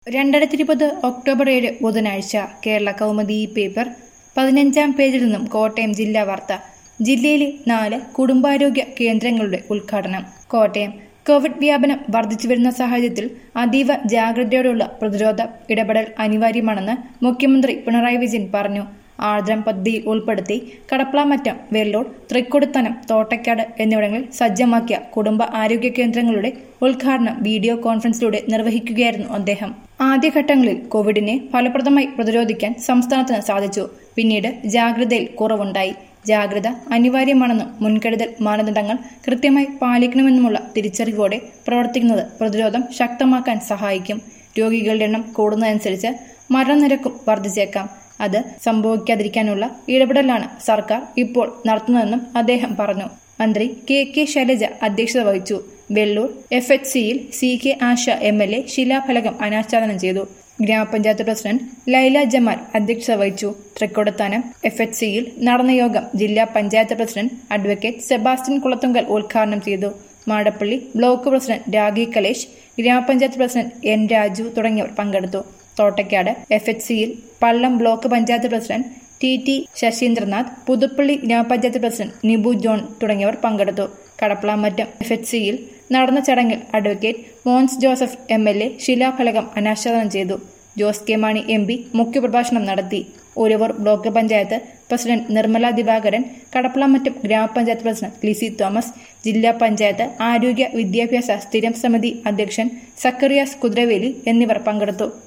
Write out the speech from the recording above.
രണ്ടായിരത്തി ഇരുപത് ഒക്ടോബർ ഏഴ് ബുധനാഴ്ച കേരള കൗമുദി പേപ്പർ പതിനഞ്ചാം പേജിൽ നിന്നും കോട്ടയം ജില്ലാ വാർത്ത ജില്ലയിലെ നാല് കുടുംബാരോഗ്യ കേന്ദ്രങ്ങളുടെ ഉദ്ഘാടനം കോട്ടയം കോവിഡ് വ്യാപനം വർദ്ധിച്ചു വരുന്ന സാഹചര്യത്തിൽ അതീവ ജാഗ്രതയോടെയുള്ള പ്രതിരോധ ഇടപെടൽ അനിവാര്യമാണെന്ന് മുഖ്യമന്ത്രി പിണറായി വിജയൻ പറഞ്ഞു ആർദ്രം പദ്ധതിയിൽ ഉൾപ്പെടുത്തി കടപ്ലാമറ്റം വെള്ളൂർ തൃക്കൊടുത്തനം തോട്ടയ്ക്കാട് എന്നിവിടങ്ങളിൽ സജ്ജമാക്കിയ കുടുംബ ആരോഗ്യ കേന്ദ്രങ്ങളുടെ ഉദ്ഘാടനം വീഡിയോ കോൺഫറൻസിലൂടെ നിർവഹിക്കുകയായിരുന്നു അദ്ദേഹം ആദ്യഘട്ടങ്ങളിൽ കോവിഡിനെ ഫലപ്രദമായി പ്രതിരോധിക്കാൻ സംസ്ഥാനത്തിന് സാധിച്ചു പിന്നീട് ജാഗ്രതയിൽ കുറവുണ്ടായി ജാഗ്രത അനിവാര്യമാണെന്നും മുൻകരുതൽ മാനദണ്ഡങ്ങൾ കൃത്യമായി പാലിക്കണമെന്നുമുള്ള തിരിച്ചറിവോടെ പ്രവർത്തിക്കുന്നത് പ്രതിരോധം ശക്തമാക്കാൻ സഹായിക്കും രോഗികളുടെ എണ്ണം കൂടുന്നതനുസരിച്ച് മരണനിരക്കും വർദ്ധിച്ചേക്കാം അത് സംഭവിക്കാതിരിക്കാനുള്ള ഇടപെടലാണ് സർക്കാർ ഇപ്പോൾ നടത്തുന്നതെന്നും അദ്ദേഹം പറഞ്ഞു മന്ത്രി കെ കെ ശൈലജ അധ്യക്ഷത വഹിച്ചു വെള്ളൂർ എഫ് എച്ച് സിയിൽ C K Asha M L A ശിലാഫലകം അനാച്ഛാദനം ചെയ്തു ഗ്രാമപഞ്ചായത്ത് പ്രസിഡന്റ് ലൈല ജമാൽ അധ്യക്ഷത വഹിച്ചു തൃക്കോടത്താനം എഫ് എച്ച് സിയിൽ നടന്ന യോഗം ജില്ലാ panchayat president advocate Sebastian Kulathunkal ഉദ്ഘാടനം ചെയ്തു മാടപ്പള്ളി ബ്ലോക്ക് പ്രസിഡന്റ് രാഗി കലേഷ് ഗ്രാമപഞ്ചായത്ത് പ്രസിഡന്റ് എൻ രാജു തുടങ്ങിയവർ പങ്കെടുത്തു തോട്ടയ്ക്കാട് എഫ് എച്ച് സിയിൽ Pallam block panchayat president T T Sasheendranath Puthuppally ഗ്രാമപഞ്ചായത്ത് പ്രസിഡന്റ് നിബു ജോൺ തുടങ്ങിയവർ പങ്കെടുത്തു കടപ്പളാമറ്റം എഫ് എച്ച് സിയിൽ നടന്ന ചടങ്ങിൽ advocate Mons Joseph M L A ശിലാഫലകം അനാച്ഛാദനം ചെയ്തു Jose K Mani M P മുഖ്യപ്രഭാഷണം നടത്തി ഒരവൂർ ബ്ലോക്ക് പഞ്ചായത്ത് പ്രസിഡന്റ് നിർമ്മല ദിവാകരൻ കടപ്പളമറ്റം ഗ്രാമപഞ്ചായത്ത് പ്രസിഡന്റ് ലിസി തോമസ് ജില്ലാ പഞ്ചായത്ത് ആരോഗ്യ വിദ്യാഭ്യാസ സ്ഥിരം സമിതി അധ്യക്ഷൻ സക്കറിയാസ് കുതിരവേലി എന്നിവർ പങ്കെടുത്തു